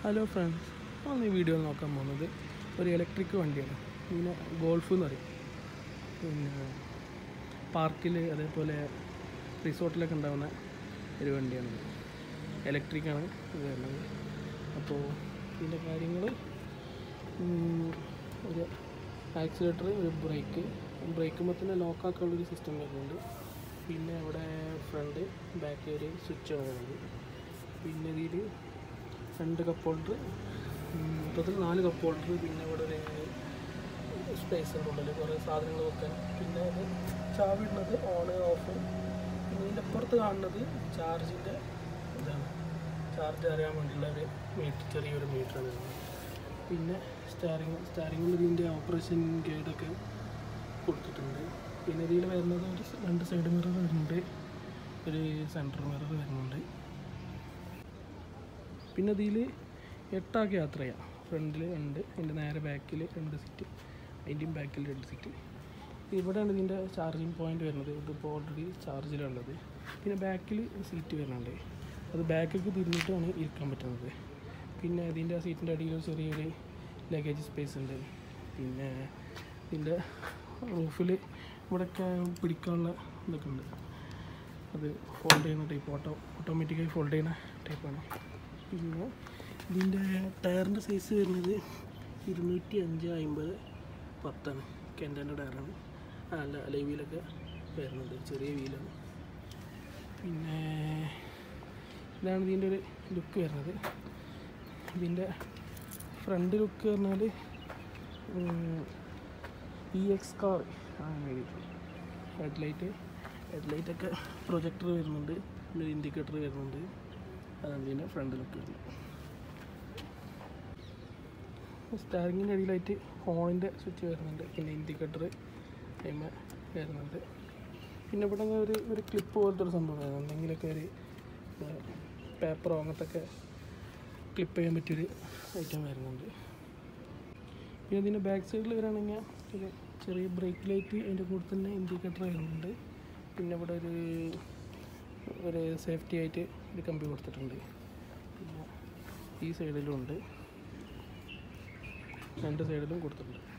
hello friends നമ്മൾ ഈ വീഡിയോയിൽ നോക്കാൻ പോകുന്നത് ഒരു ഇലക്ട്രിക് വണ്ടിയാണ് ഇങ്ങനെ ഗോൾഫ് എന്ന് പറയും പിന്നെ പാർക്കിൽ അതേപോലെ റിസോർട്ടിലൊക്കെ ഉണ്ടാകുന്ന ഒരു വണ്ടിയാണ് ഇലക്ട്രിക്കാണ് ഇത് വരുന്നത് അപ്പോൾ ഇതിൻ്റെ കാര്യങ്ങൾ ഒരു ആക്സിലേറ്റർ ഒരു ബ്രേക്ക് ബ്രേക്കുമ്പോൾ തന്നെ ലോക്കാക്കാനുള്ളൊരു സിസ്റ്റം വരുന്നുണ്ട് പിന്നെ ഇവിടെ ഫ്രണ്ട് ബാക്ക് ഒരു സ്വിച്ചാണ് വരുന്നത് പിന്നെ ഇതിൽ രണ്ട് കപ്പ് ഹോൾഡർ മൊത്തത്തിൽ നാല് കപ്പ് ഹോൾഡർ പിന്നെ ഇവിടെ ഒരു സ്പേസ് ഉണ്ട് ഉള്ളിൽ കുറേ സാധനങ്ങൾ വെക്കാൻ പിന്നെ അത് ചാവി ഇടുന്നത് ഓൺ ഓഫ് പിന്നെ ഇതിൻ്റെ അപ്പുറത്ത് കാണുന്നത് ചാർജിൻ്റെ ഇതാണ് ചാർജ് അറിയാൻ വേണ്ടിയുള്ള ഒരു മീറ്റർ ചെറിയൊരു മീറ്ററാണ് വരുന്നത് പിന്നെ സ്റ്റാറിങ് സ്റ്റാറിങ്ങിൽ ഇതിൻ്റെ ഓപ്പറേഷൻ ഗൈഡൊക്കെ കൊടുത്തിട്ടുണ്ട് പിന്നെ ഇതിൽ വരുന്നത് ഒരു സ് രണ്ട് സൈഡ് മിറർ വരുന്നുണ്ട് ഒരു സെൻറ്റർ മിറർ വരുന്നുണ്ട് പിന്നെ ഇതിൽ എട്ടാക്കി യാത്ര ചെയ്യാം ഫ്രണ്ടിൽ രണ്ട് അതിൻ്റെ നേരെ ബാക്കിൽ രണ്ട് സീറ്റ് അതിൻ്റെയും ബാക്കിൽ രണ്ട് സീറ്റ് ഇവിടെയാണ് ഇതിൻ്റെ ചാർജിങ് പോയിൻ്റ് വരുന്നത് ഇതിപ്പോൾ ഓൾറെഡി ചാർജിലുള്ളത് പിന്നെ ബാക്കിൽ സീറ്റ് വരുന്നുണ്ട് അത് ബാക്കിലേക്ക് തിരിഞ്ഞിട്ടാണ് ഇരിക്കാൻ പറ്റുന്നത് പിന്നെ ഇതിൻ്റെ സീറ്റിൻ്റെ അടിയിൽ ഒരു ചെറിയൊരു ലഗേജ് സ്പേസ് ഉണ്ട് പിന്നെ ഇതിൻ്റെ റൂഫിൽ ഇവിടെയൊക്കെ പിടിക്കാനുള്ള ഇതൊക്കെ ഉണ്ട് അത് ഫോൾഡ് ചെയ്യുന്ന ടൈപ്പ് ഓട്ടോ ഓട്ടോമാറ്റിക്കായി ഫോൾഡ് ചെയ്യുന്ന ടൈപ്പാണ് പിന്നെ ഇതിൻ്റെ ടയറിൻ്റെ സൈസ് വരുന്നത് ഇരുന്നൂറ്റി അഞ്ച് അമ്പത് പത്താണ് കെൻഡൻ്റെ ടയറാണ് ആ, അല്ല അലൈ വീലൊക്കെ വരുന്നത് ചെറിയ വീലാണ് പിന്നെ ഇതാണ് ഇതിൻ്റെ ഒരു ലുക്ക് വരുന്നത് ഇതിൻ്റെ ഫ്രണ്ട് ലുക്ക് പറഞ്ഞാൽ ഇ എക്സ് കാർ അങ്ങനെ എഴുതിയിട്ടുണ്ട് ഹെഡ്ലൈറ്റ് ഹെഡ്ലൈറ്റൊക്കെ പ്രൊജക്ടർ വരുന്നുണ്ട് പിന്നെ ഒരു ഇൻഡിക്കേറ്റർ വരുന്നുണ്ട് അതാണ് ഇതിൻ്റെ ഫ്രണ്ട് ലുക്ക് വരുന്നത് സ്റ്റാറിങ്ങിൻ്റെ അടിയിലായിട്ട് ഹോണിൻ്റെ സ്വിച്ച് വരുന്നുണ്ട് പിന്നെ ഇൻഡിക്കേറ്റർ അതിമ വരുന്നുണ്ട് പിന്നെ ഇവിടെ ഇങ്ങനെ ഒരു ഒരു ക്ലിപ്പ് പോലത്തെ ഒരു സംഭവം വരുന്നത് എന്തെങ്കിലുമൊക്കെ ഒരു പേപ്പറോ അങ്ങനത്തെ ഒക്കെ ക്ലിപ്പ് ചെയ്യാൻ പറ്റിയൊരു ഐറ്റം വരുന്നുണ്ട് പിന്നെ ഇതിൻ്റെ ബാക്ക് സൈഡിൽ വരികയാണെങ്കിൽ ഒരു ചെറിയ ബ്രേക്ക് ലൈറ്റ് അതിൻ്റെ കൂടെ തന്നെ ഇൻഡിക്കേറ്റർ വരുന്നുണ്ട് പിന്നെ ഇവിടെ ഒരു ഒരു സേഫ്റ്റി ആയിട്ട് ഒരു കമ്പി കൊടുത്തിട്ടുണ്ട് പിന്നെ ഈ സൈഡിലും ഉണ്ട് രണ്ട് സൈഡിലും കൊടുത്തിട്ടുണ്ട്